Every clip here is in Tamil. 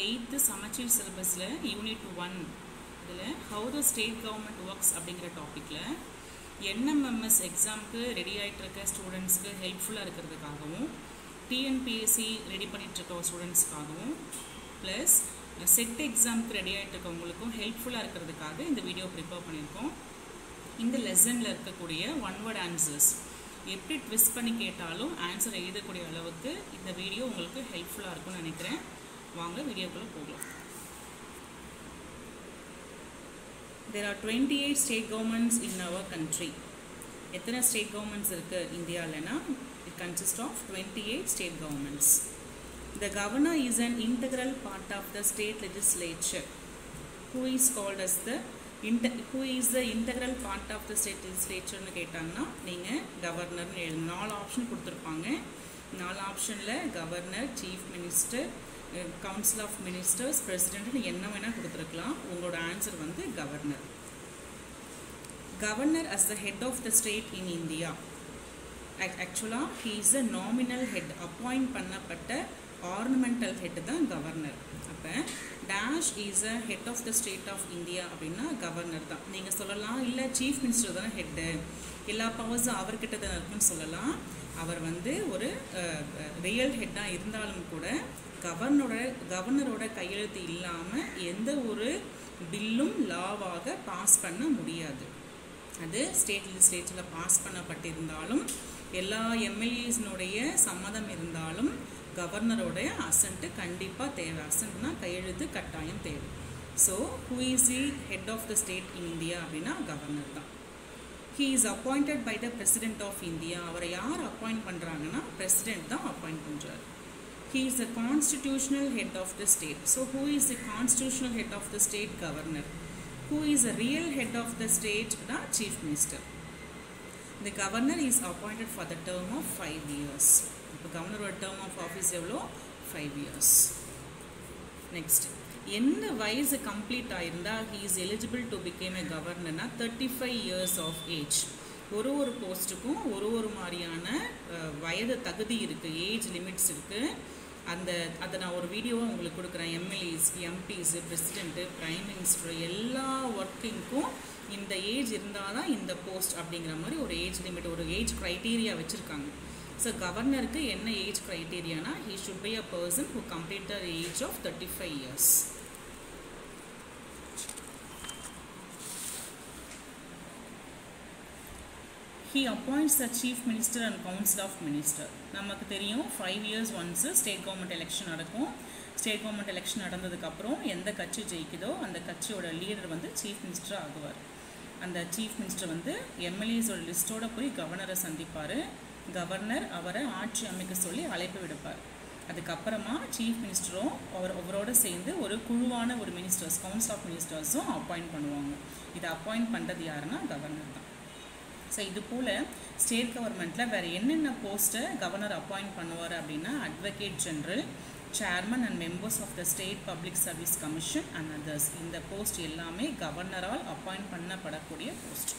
எயித்து சமச்சீர் சிலபஸில் யூனிட் ஒன் இதில் how the state government works அப்படிங்கிற டாப்பிக்கில் என்எம்எம்எஸ் எக்ஸாமுக்கு ரெடி ஆகிட்டு இருக்க ஸ்டூடெண்ட்ஸ்க்கு ஹெல்ப்ஃபுல்லாக இருக்கிறதுக்காகவும் டிஎன்பிஎஸ்சி ரெடி பண்ணிட்டு இருக்க ஸ்டூடெண்ட்ஸ்க்காகவும் ப்ளஸ் செட் எக்ஸாமுக்கு ரெடி ஆகிட்டு இருக்கவங்களுக்கும் ஹெல்ப்ஃபுல்லாக இருக்கிறதுக்காக இந்த வீடியோ ப்ரிப்பேர் பண்ணியிருக்கோம் இந்த லெசனில் இருக்கக்கூடிய ஒன் வேர்ட் ஆன்சர்ஸ் எப்படி ட்விஸ்ட் பண்ணி கேட்டாலும் ஆன்சர் எழுதக்கூடிய அளவுக்கு இந்த வீடியோ உங்களுக்கு ஹெல்ப்ஃபுல்லாக இருக்கும்னு நினைக்கிறேன் வாங்க வீடியோக்குள்ளே போகலாம் there are 28 state governments in our country எத்தனை ஸ்டேட் கவர்மெண்ட்ஸ் இருக்குது இந்தியாவிலனா it consist of twenty eight state governments the governor is an integral part of the state legislature who is called as the இன்ட who is the integral part of the state லெஜிஸ்லேச்சர்னு கேட்டாங்கன்னா நீங்கள் கவர்னர்னு எழுதணும் நாலு ஆப்ஷன் கொடுத்துருப்பாங்க நாலு ஆப்ஷனில் governor chief minister council of ministers பிரசிடென்ட்னு என்ன வேணால் கொடுத்துருக்கலாம் உங்களோட ஆன்சர் வந்து governor governor as the head of the state in India ஆக்சுவலாக he is a nominal head appoint பண்ணப்பட்ட ஆர்னமெண்டல் ஹெட் தான் கவர்னர் அப்போ dash is a head of the state of India அப்படின்னா கவர்னர் தான் நீங்கள் சொல்லலாம் இல்லை சீஃப் மினிஸ்டர் தான் ஹெட்டு எல்லா பவர்ஸும் அவர்கிட்ட தான் இருக்குன்னு சொல்லலாம் அவர் வந்து ஒரு ரியல் ஹெட்டாக இருந்தாலும் கூட கவர்னரோட கவர்னரோட கையெழுத்து இல்லாமல் எந்த ஒரு பில்லும் லாவாக பாஸ் பண்ண முடியாது அது ஸ்டேட் லெஜிஸ்லேச்சரில் பாஸ் பண்ணப்பட்டிருந்தாலும் எல்லா எம்எல்ஏஸ்னுடைய சம்மதம் இருந்தாலும் கவர்னரோடைய அசன்ட்டு கண்டிப்பாக தேவை அசன்ட்னா கையெழுத்து கட்டாயம் தேவை so who is the head of the state in India அப்படின்னா கவர்னர் தான் he is appointed by the president of India அவரை யார் அப்பாயிண்ட் பண்ணுறாங்கன்னா பிரசிடென்ட் தான் அப்பாயிண்ட் பண்ணுறாரு he is the constitutional head of the state. So, who is the constitutional head of the state? Governor. Who is the real head of the state? The chief minister. The governor is appointed for the term of five years. இப்போ கவர்னரோட டேர்ம் ஆஃப் ஆஃபீஸ் எவ்வளோ ஃபைவ் இயர்ஸ் நெக்ஸ்ட் எந்த வயசு கம்ப்ளீட் ஆயிருந்தால் he is eligible to become a கவர்னர்னா thirty five years of age ஒரு ஒரு போஸ்ட்டுக்கும் ஒரு ஒரு மாதிரியான வயது தகுதி இருக்குது ஏஜ் லிமிட்ஸ் இருக்குது அந்த அதை நான் ஒரு வீடியோவாக உங்களுக்கு கொடுக்குறேன் MLAs MPs president prime minister எல்லா ஒர்க்கிங்க்கும் இந்த ஏஜ் இருந்தால் தான் இந்த போஸ்ட் அப்படிங்கிற மாதிரி ஒரு ஏஜ் லிமிட் ஒரு ஏஜ் க்ரைட்டீரியா வச்சுருக்காங்க ஸோ கவர்னருக்கு என்ன ஏஜ் க்ரைட்டீரியானா he should be a person who complete the age of thirty five years he appoints the chief minister and council of minister நமக்கு தெரியும் five years once state government election நடக்கும் ஸ்டேட் கவர்மெண்ட் எலெக்ஷன் நடந்ததுக்கப்புறம் எந்த கட்சி ஜெயிக்குதோ அந்த கட்சியோட லீடர் வந்து சீஃப் மினிஸ்டர் ஆகுவார் அந்த சீஃப் மினிஸ்டர் வந்து எம்எல்ஏஸோட லிஸ்ட்டோட போய் கவர்னரை சந்திப்பார் கவர்னர் அவரை ஆட்சி அமைக்க சொல்லி அழைப்பு விடுப்பார் அதுக்கப்புறமா சீஃப் மினிஸ்டரும் அவர் அவரோட சேர்ந்து ஒரு குழுவான ஒரு மினிஸ்டர்ஸ் கவுன்சில் ஆஃப் மினிஸ்டர்ஸும் அப்பாயிண்ட் பண்ணுவாங்க இதை அப்பாயிண்ட் பண்ணுறது யாருன்னா கவர்னர் தான் ஸோ இது போல் ஸ்டேட் கவர்மெண்ட்டில் வேறு என்னென்ன போஸ்ட்டை கவர்னர் அப்பாயிண்ட் பண்ணுவார் அப்படின்னா advocate general chairman and members of the state public service commission and others இந்த போஸ்ட் எல்லாமே கவர்னரால் அப்பாயிண்ட் பண்ணப்படக்கூடிய போஸ்ட்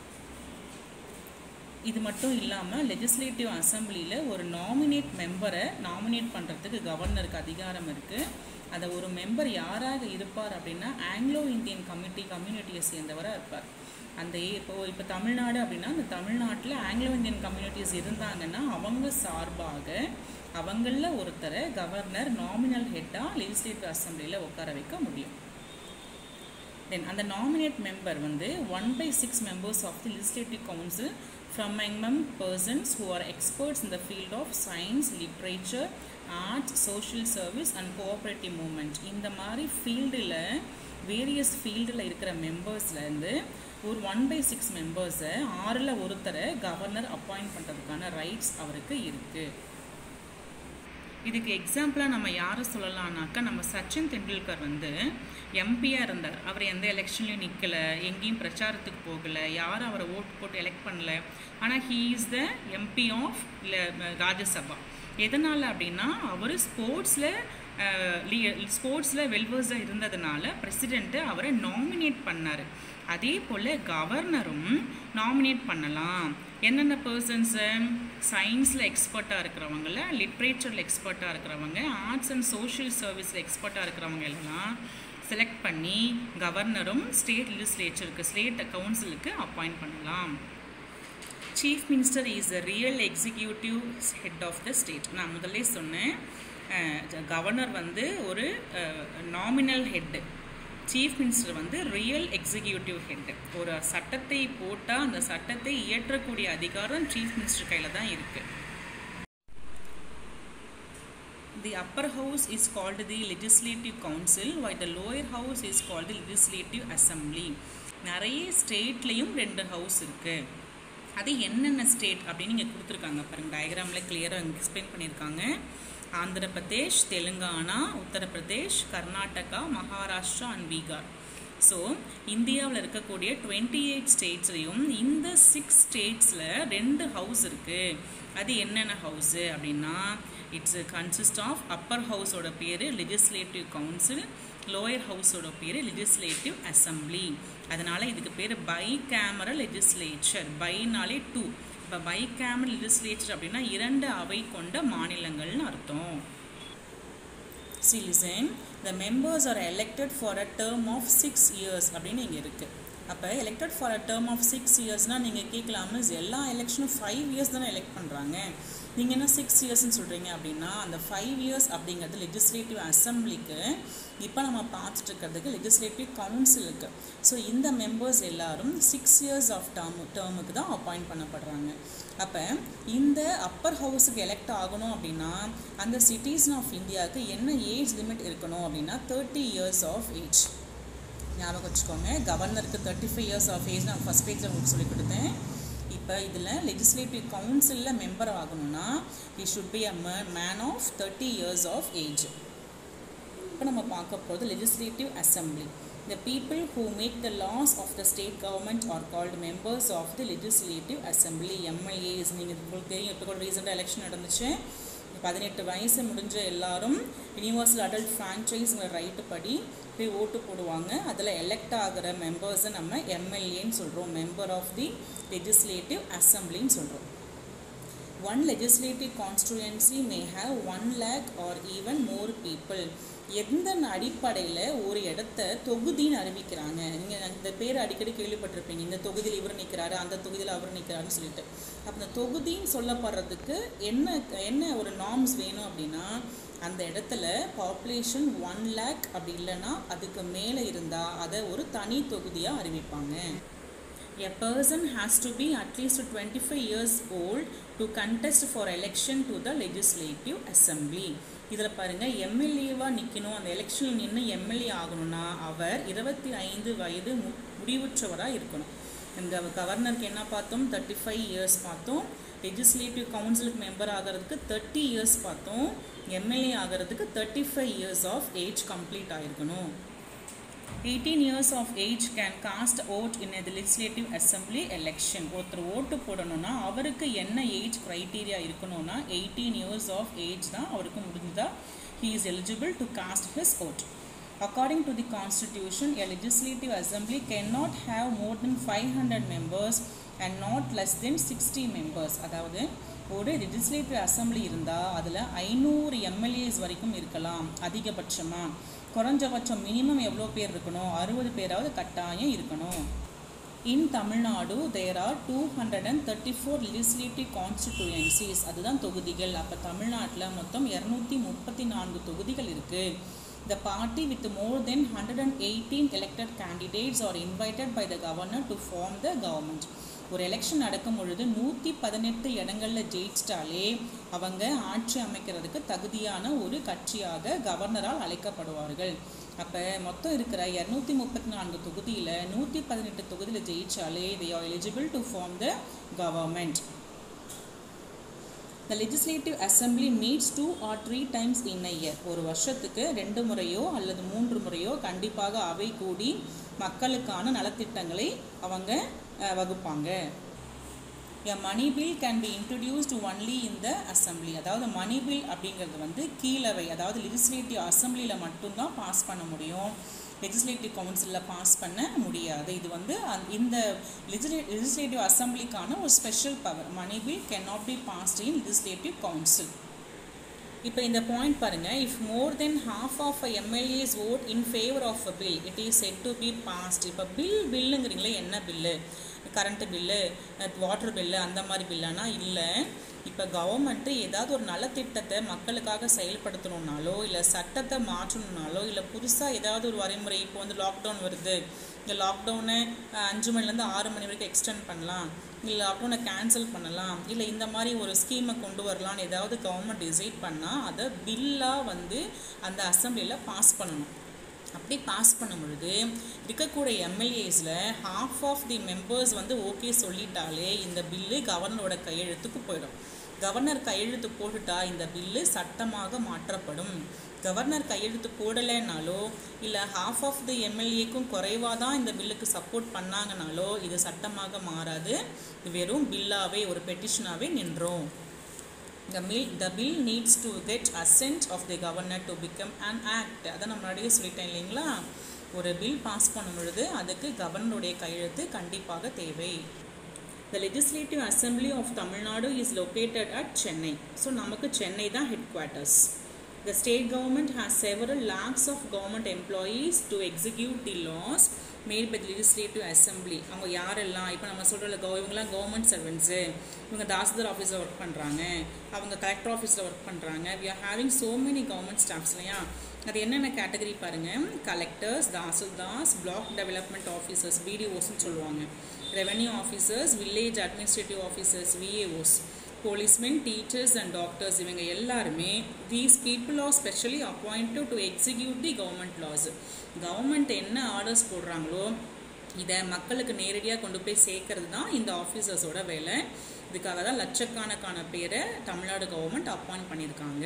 இது மட்டும் இல்லாமல் லெஜிஸ்லேட்டிவ் அசம்பிளியில் ஒரு நாமினேட் மெம்பரை நாமினேட் பண்ணுறதுக்கு கவர்னருக்கு அதிகாரம் இருக்குது அதை ஒரு மெம்பர் யாராக இருப்பார் அப்படின்னா ஆங்கிலோ இந்தியன் கம்யூனிட்டி கம்யூனிட்டியை சேர்ந்தவராக இருப்பார் அந்த இப்போ இப்போ தமிழ்நாடு அப்படின்னா அந்த தமிழ்நாட்டில் ஆங்கிலோ இந்தியன் கம்யூனிட்டிஸ் இருந்தாங்கன்னா அவங்க சார்பாக அவங்களில் ஒருத்தரை கவர்னர் நாமினல் ஹெட்டாக லெஜிஸ்லேட்டிவ் அசம்பிளியில் உட்கார வைக்க முடியும் தென் அந்த நாமினேட் மெம்பர் வந்து one by six members of the legislative council from among persons who are experts in the field of science, literature, arts, social service and cooperative movement இந்த மாதிரி ஃபீல்டில் வேரியஸ் ஃபீல்டில் இருக்கிற மெம்பர்ஸ்லேருந்து ஒரு ஒன் பை சிக்ஸ் மெம்பர்ஸை ஆறில் ஒருத்தரை கவர்னர் அப்பாயிண்ட் பண்ணுறதுக்கான ரைட்ஸ் அவருக்கு இருக்குது இதுக்கு எக்ஸாம்பிளாக நம்ம யாரை சொல்லலாம்னாக்கா நம்ம சச்சின் தெண்டுல்கர் வந்து எம்பியாக இருந்தார் அவர் எந்த எலெக்ஷன்லையும் நிற்கலை எங்கேயும் பிரச்சாரத்துக்கு போகலை யாரும் அவரை ஓட்டு போட்டு எலெக்ட் பண்ணல ஆனால் he is the MP of Rajya Sabha எதனால் அப்படின்னா அவர் ஸ்போர்ட்ஸில் ஸ்போர்ட்ஸில் வெல்வர்ஸாக இருந்ததுனால பிரசிடெண்ட்டு அவரை நாமினேட் பண்ணார் அதே போல் கவர்னரும் நாமினேட் பண்ணலாம் என்னென்ன பர்சன்ஸு சயின்ஸில் எக்ஸ்பர்ட்டாக இருக்கிறவங்கள லிட்ரேச்சரில் எக்ஸ்பர்ட்டாக இருக்கிறவங்க ஆர்ட்ஸ் அண்ட் சோஷியல் சர்வீஸில் எக்ஸ்பர்ட்டாக இருக்கிறவங்க எல்லாம் செலக்ட் பண்ணி கவர்னரும் ஸ்டேட் லெஜிஸ்லேச்சருக்கு ஸ்டேட் கவுன்சிலுக்கு அப்பாயிண்ட் பண்ணலாம் chief minister is the real executive head of the state நான் முதல்ல சொன்னேன் கவர்னர் வந்து ஒரு நாமினல் ஹெட்டு சீஃப் மினிஸ்டர் வந்து ரியல் எக்ஸிக்யூட்டிவ் ஹெட் ஒரு சட்டத்தை போட்டால் அந்த சட்டத்தை இயற்றக்கூடிய அதிகாரம் சீஃப் மினிஸ்டர் கையில் தான் இருக்குது The upper house is called the legislative council while the lower house is called the legislative assembly. நிறைய ஸ்டேட்லேயும் ரெண்டு ஹவுஸ் இருக்குது அது என்னென்ன ஸ்டேட் அப்படின்னு இங்கே கொடுத்துருக்காங்க பாருங்கள் டயக்ராமில் கிளியராக எக்ஸ்பிளைன் பண்ணியிருக்காங்க ஆந்திர பிரதேஷ் தெலுங்கானா உத்தரப்பிரதேஷ் கர்நாடகா மகாராஷ்டிரா அண்ட் பீகார் ஸோ இந்தியாவில் இருக்கக்கூடிய டுவெண்ட்டி எயிட் ஸ்டேட்ஸ்லையும் இந்த சிக்ஸ் ஸ்டேட்ஸில் ரெண்டு ஹவுஸ் இருக்குது அது என்னென்ன ஹவுஸு அப்படின்னா இட்ஸ் கன்சிஸ்ட் ஆஃப் அப்பர் ஹவுஸோட பேர் லெஜிஸ்லேட்டிவ் கவுன்சில் லோயர் ஹவுஸோட பேர் லெஜிஸ்லேட்டிவ் அசம்பிளி அதனால் இதுக்கு பேர் பை கேமரல் லெஜிஸ்லேச்சர் பைனாலே டூ இப்போ பை கேமரல் லெஜிஸ்லேச்சர் அப்படின்னா இரண்டு அவை கொண்ட மாநிலங்கள்னு அர்த்தம் see listen the members are elected for a term of six years அப்படின்னு இங்கே இருக்குது அப்போ elected for a term of six இயர்ஸ்னால் நீங்கள் கேட்கலாம எல்லா எலெக்ஷனும் ஃபைவ் இயர்ஸ் தானே எலெக்ட் பண்ணுறாங்க நீங்கள் என்ன சிக்ஸ் இயர்ஸ்னு சொல்கிறீங்க அப்படின்னா அந்த ஃபைவ் இயர்ஸ் அப்படிங்கிறது லெஜிஸ்லேட்டிவ் அசம்பிளிக்கு இப்போ நம்ம பார்த்துட்டு இருக்கிறதுக்கு லெஜிஸ்லேட்டிவ் கவுன்சிலுக்கு ஸோ இந்த மெம்பர்ஸ் எல்லாரும் சிக்ஸ் இயர்ஸ் ஆஃப் டேர்ம் டேர்முக்கு தான் அப்பாயிண்ட் பண்ணப்படுறாங்க அப்போ இந்த அப்பர் ஹவுஸுக்கு எலெக்ட் ஆகணும் அப்படின்னா அந்த சிட்டிசன் ஆஃப் இந்தியாவுக்கு என்ன ஏஜ் லிமிட் இருக்கணும் அப்படின்னா தேர்ட்டி இயர்ஸ் ஆஃப் ஏஜ் ஞாபகம் வச்சுக்கோங்க கவர்னருக்கு thirty five years of age நான் ஃபஸ்ட் பேஜில் உங்களுக்கு சொல்லி கொடுத்தேன் இப்போ இதில் லெஜிஸ்லேட்டிவ் கவுன்சிலில் மெம்பர் ஆகணும்னா he should be a man of thirty years of age இப்போ நம்ம பார்க்க போகிறது legislative assembly The people who make the laws of the state government are called members of the legislative assembly MLAs நீங்கள் உங்களுக்கு தெரியும் இப்போ கூட ரீசெண்டாக எலெக்ஷன் நடந்துச்சு பதினெட்டு வயசு முடிஞ்ச எல்லாரும் யூனிவர்சல் அடல்ட் ஃப்ரான்ச்சைஸுங்கிற ரைட்டு படி போய் ஓட்டு போடுவாங்க அதில் எலெக்ட் ஆகிற மெம்பர்ஸை நம்ம எம்எல்ஏன்னு சொல்கிறோம் மெம்பர் ஆஃப் தி லெஜிஸ்லேட்டிவ் அசம்பிளின்னு சொல்கிறோம் one legislative constituency may have one lakh or even more people எந்த அடிப்படையில் ஒரு இடத்த தொகுதின்னு அறிவிக்கிறாங்க நீங்கள் இந்த பேர் அடிக்கடி கேள்விப்பட்டிருப்பீங்க இந்த தொகுதியில் இவர் நிற்கிறாரு அந்த தொகுதியில் அவர் நிற்கிறாருன்னு சொல்லிட்டு அப்போ இந்த தொகுதின்னு சொல்லப்படுறதுக்கு என்ன என்ன ஒரு நார்ம்ஸ் வேணும் அப்படின்னா அந்த இடத்துல பாப்புலேஷன் ஒன் லேக் அப்படி இல்லைன்னா அதுக்கு மேலே இருந்தால் அதை ஒரு தனி தொகுதியாக அறிவிப்பாங்க A person has to be at least 25 years old to contest for election to the legislative assembly. இதில் பாருங்கள் எம்எல்ஏவாக நிற்கணும் அந்த எலெக்ஷனில் நின்று எம்எல்ஏ ஆகணும்னா அவர் இருபத்தி ஐந்து வயது மு முடிவுற்றவராக இருக்கணும் இந்த கவர்னருக்கு என்ன பார்த்தோம் தேர்ட்டி ஃபைவ் இயர்ஸ் பார்த்தோம் லெஜிஸ்லேட்டிவ் கவுன்சிலுக்கு மெம்பர் ஆகிறதுக்கு தேர்ட்டி இயர்ஸ் பார்த்தோம் எம்எல்ஏ ஆகிறதுக்கு thirty five years of age complete ஆகிருக்கணும் eighteen years of age can cast vote in the legislative assembly election ஒருத்தர் ஓட்டு போடணும்னா அவருக்கு என்ன ஏஜ் க்ரைட்டீரியா இருக்கணும்னா எயிட்டீன் இயர்ஸ் ஆஃப் ஏஜ் தான் அவருக்கு முடிஞ்சதா he is eligible to cast his vote According to the Constitution, a legislative assembly cannot have more than 500 members and not less than 60 members. அதாவது ஒரு லெஜிஸ்லேட்டிவ் அசம்பிளி இருந்தால் அதில் ஐநூறு எம்எல்ஏஸ் வரைக்கும் இருக்கலாம் அதிகபட்சமாக குறைஞ்சபட்சம் மினிமம் எவ்வளோ பேர் இருக்கணும் அறுபது பேராவது கட்டாயம் இருக்கணும் in Tamil Nadu there are two hundred and thirty four legislative constituencies அதுதான் தொகுதிகள் அப்போ தமிழ்நாட்டில் மொத்தம் இரநூத்தி முப்பத்தி நான்கு தொகுதிகள் இருக்குது The party with more than 118 elected candidates are invited by the governor to form the government. ஒரு எலெக்ஷன் நடக்கும் பொழுது நூற்றி பதினெட்டு இடங்களில் ஜெயிச்சிட்டாலே அவங்க ஆட்சி அமைக்கிறதுக்கு தகுதியான ஒரு கட்சியாக கவர்னரால் அழைக்கப்படுவார்கள் அப்போ மொத்தம் இருக்கிற இரநூத்தி முப்பத்தி நான்கு தொகுதியில் நூற்றி பதினெட்டு தொகுதியில் ஜெயிச்சாலே they are eligible to form the government. The legislative assembly meets two or three times in a year. ஒரு வருஷத்துக்கு ரெண்டு முறையோ அல்லது மூன்று முறையோ கண்டிப்பாக அவை கூடி மக்களுக்கான நலத்திட்டங்களை அவங்க அஹ், வகுப்பாங்க A money bill can be introduced only in the assembly அதாவது மணி பில் அப்படிங்கிறது வந்து கீழவை அதாவது லெஜிஸ்லேட்டிவ் அசம்பிளியில் மட்டும்தான் பாஸ் பண்ண முடியும் லெஜிஸ்லேட்டிவ் கவுன்சிலில் பாஸ் பண்ண முடியாது இது வந்து அந்த- இந்த லெஜிஸ்லேட்டிவ் அசம்பிளிக்கான ஒரு special power money bill can not be passed in legislative council இப்போ இந்த பாயிண்ட் பாருங்க if more than half of a MLAs vote in favour of a bill it is said to be passed இப்போ பில் பில்லுங்கிறீங்களே என்ன bill current bill water bill அந்த மாதிரி பில்லானா இல்லை இப்போ கவர்மெண்ட்டு ஏதாவது ஒரு நலத்திட்டத்தை மக்களுக்காக செயல்படுத்தணுன்னாலோ இல்லை சட்டத்தை மாற்றணுன்னாலோ இல்லை புதுசாக ஏதாவது ஒரு வரைமுறை இப்போ வந்து லாக்டவுன் வருது இந்த லாக்டவுனை அஞ்சு மணிலேருந்து ஆறு மணி வரைக்கும் எக்ஸ்டெண்ட் பண்ணலாம் இல்லை லாக்டவுனை கேன்சல் பண்ணலாம் இல்லை இந்த மாதிரி ஒரு ஸ்கீமை கொண்டு வரலாம்னு ஏதாவது கவர்மெண்ட் டிசைட் பண்ணால் அதை பில்லாக வந்து அந்த அசம்பிளியில் பாஸ் பண்ணணும் அப்படி பாஸ் பண்ணும் பொழுது இருக்கக்கூடிய எம்எல்ஏஸில் ஹாஃப் ஆஃப் தி மெம்பர்ஸ் வந்து ஓகே சொல்லிட்டாலே இந்த பில்லு கவர்னரோட கையெழுத்துக்கு போயிடும் கவர்னர் கையெழுத்து போட்டுட்டா இந்த பில்லு சட்டமாக மாற்றப்படும் கவர்னர் கையெழுத்து போடலைன்னாலோ இல்லை ஹாஃப் ஆஃப் தி எம்எல்ஏக்கும் குறைவாக தான் இந்த பில்லுக்கு சப்போர்ட் பண்ணாங்கனாலோ இது சட்டமாக மாறாது இது வெறும் பில்லாவே ஒரு பெட்டிஷனாகவே நின்றோம் the bill the bill needs to get assent of the governor to become an act அதை நம்ம முன்னாடியே சொல்லிட்டேன் இல்லைங்களா ஒரு பில் பாஸ் பண்ணும் பொழுது அதுக்கு கவர்னருடைய கையெழுத்து கண்டிப்பாக தேவை The Legislative Assembly of Tamil Nadu is located at Chennai. So நமக்கு சென்னை தான் headquarters The state government has several lakhs of government employees to execute the laws made by the legislative assembly. அவங்க யாரெல்லாம் இப்போ நம்ம சொல்கிறோம்ல கவ இவங்கெல்லாம் கவர்மெண்ட் சர்வெண்ட்ஸு இவங்க தாசில்தார் ஆஃபீஸில் ஒர்க் பண்ணுறாங்க அவங்க கலெக்டர் ஆஃபீஸில் ஒர்க் பண்ணுறாங்க we are having so many government staffs இல்லையா அது என்னென்ன கேட்டகரி பாருங்கள் collectors tahsildars block development officers பிடிஓஸ்னு சொல்லுவாங்க revenue officers village administrative officers VAOs policemen teachers and doctors இவங்க எல்லாருமே these people are specially appointed to execute the government laws government என்ன ஆர்டர்ஸ் போடுறாங்களோ இதை மக்களுக்கு நேரடியாக கொண்டு போய் சேர்க்கறது தான் இந்த ஆஃபீஸர்ஸோட வேலை இதுக்காக தான் லட்சக்கணக்கான பேரை தமிழ்நாடு கவர்மெண்ட் அப்பாயிண்ட் பண்ணியிருக்காங்க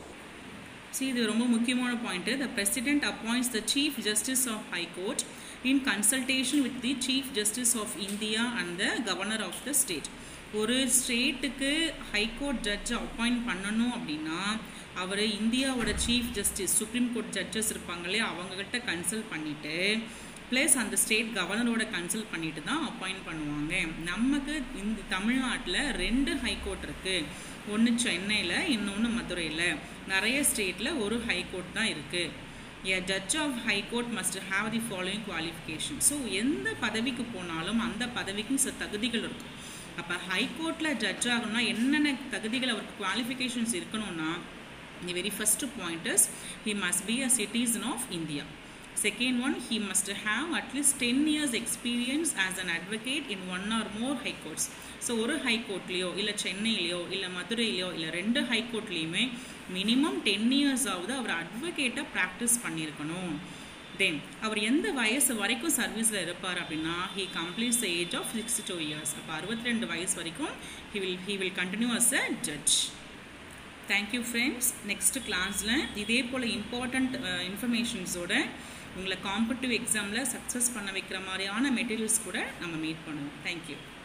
See, இது ரொம்ப முக்கியமான point the president appoints the chief justice of high court in consultation with the chief justice of India and the governor of the state ஒரு ஸ்டேட்டுக்கு ஹைகோர்ட் ஜட்ஜை அப்பாயிண்ட் பண்ணணும் அப்படின்னா அவர் இந்தியாவோட chief justice supreme court judges இருப்பாங்களே அவங்கக்கிட்ட கன்சல்ட் பண்ணிவிட்டு ப்ளஸ் அந்த ஸ்டேட் கவர்னரோட கன்சல்ட் பண்ணிட்டு தான் அப்பாயிண்ட் பண்ணுவாங்க நமக்கு இந்த தமிழ்நாட்டில் ரெண்டு ஹைகோர்ட் இருக்குது ஒன்று சென்னையில் இன்னொன்று மதுரையில் நிறைய ஸ்டேட்டில் ஒரு ஹைகோர்ட் தான் இருக்குது a judge of high court must have the following qualification so எந்த பதவிக்கு போனாலும் அந்த பதவிக்கும் சில தகுதிகள் இருக்கும் அப்போ ஹைகோர்ட்டில் ஜட்ஜ் ஆகணும்னா என்னென்ன தகுதிகள் அவருக்கு குவாலிஃபிகேஷன்ஸ் இருக்கணும்னா the very first point is he must be a citizen of India Second one, he must have at least 10 years experience as an advocate in one or more high courts. So ஒரு ஹை கோர்ட்லேயோ இல்லை சென்னையிலையோ இல்லை மதுரையிலையோ இல்லை ரெண்டு ஹை கோர்ட்லேயுமே மினிமம் டென் இயர்ஸ் ஆகுது அவர் அட்வொகேட்டாக ப்ராக்டிஸ் பண்ணியிருக்கணும் தென் அவர் எந்த வயசு வரைக்கும் சர்வீஸில் இருப்பார் அப்படின்னா he completes the age of sixty two years அப்போ அறுபத்தி ரெண்டு வயசு வரைக்கும் he will he will continue as a judge thank you friends next கிளாஸில் இதே போல் இம்பார்ட்டண்ட் இன்ஃபர்மேஷன்ஸோட உங்களை காம்படிட்டிவ் எக்ஸாமில் சக்ஸஸ் பண்ண வைக்கிற மாதிரியான மெட்டீரியல்ஸ் கூட நம்ம மீட் பண்ணுவோம் தேங்க்யூ